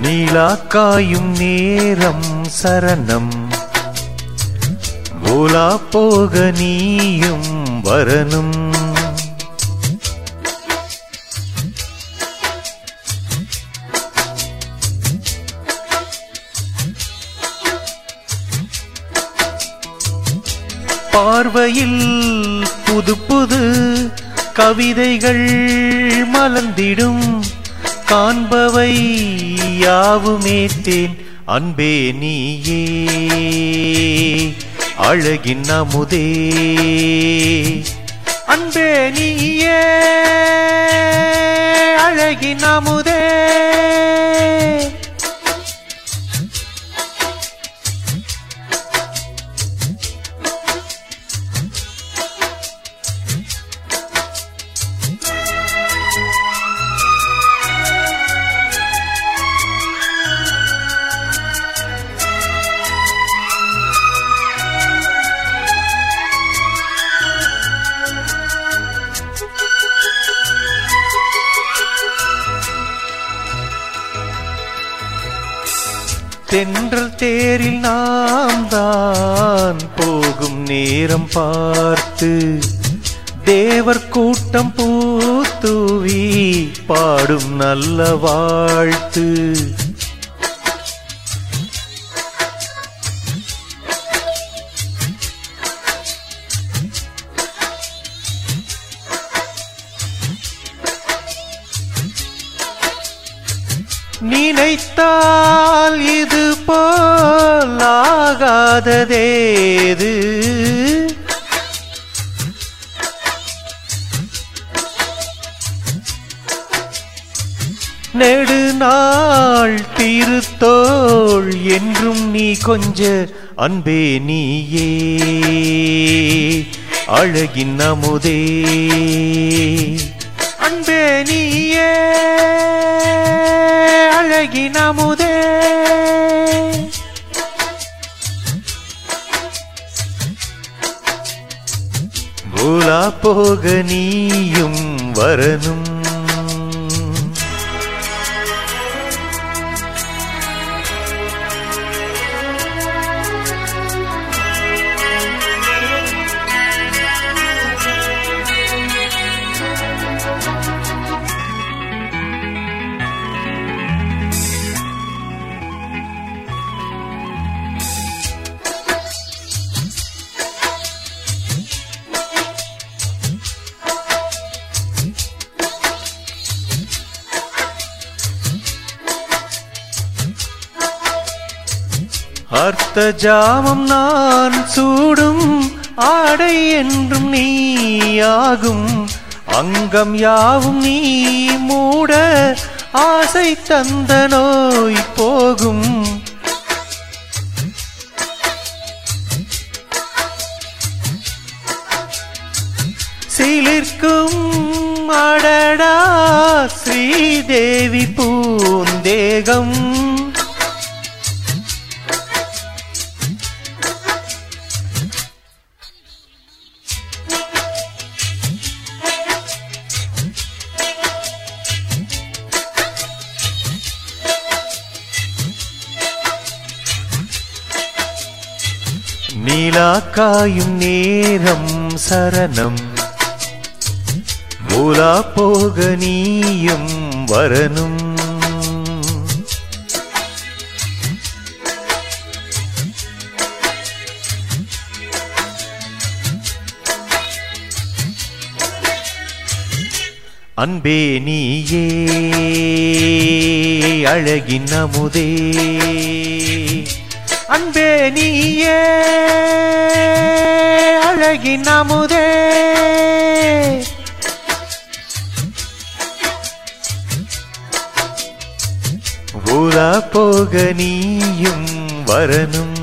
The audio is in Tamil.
நீலா காயும் நேரம் சரணம் ஓலா போக நீயும் வரணும் பார்வையில் புது புது கவிதைகள் மலர்ந்திடும் காண்பவை யாவுமே தேன் அன்பே நீயே அழகின் அமுதே அன்பே நீயே அழகின் அமுதே தென்றல் தேரில் நாம் தான் போகும் நேரம் பார்த்து தேவர் கூட்டம் பூத்தூவி பாடும் நல்ல வாழ்த்து நினைத்தால் இது போல் ஆகாததேது நெடுநாள் திருத்தோள் என்றும் நீ கொஞ்ச அன்பே நீயே அழகின் அமுதே அன்பே நீயே அழகின் அமுதே பூலா போக நீயும் வரணும் அர்த்த ஜாமம் நான் சூடும் ஆடை என்றும் நீயாகும் அங்கம் யாவும் நீ மூட ஆசை தந்த நோய் போகும் சிலிர்க்கும் அடடா ஸ்ரீதேவி பூந்தேகம் நீலா காயும் நேரம் சரணம் மூலா போக நீயும் வரணும் அன்பே நீயே அழகின் அமுதே அன்பே நீயே அழகின் அமுதே ஊரா போக நீயும் வரணும்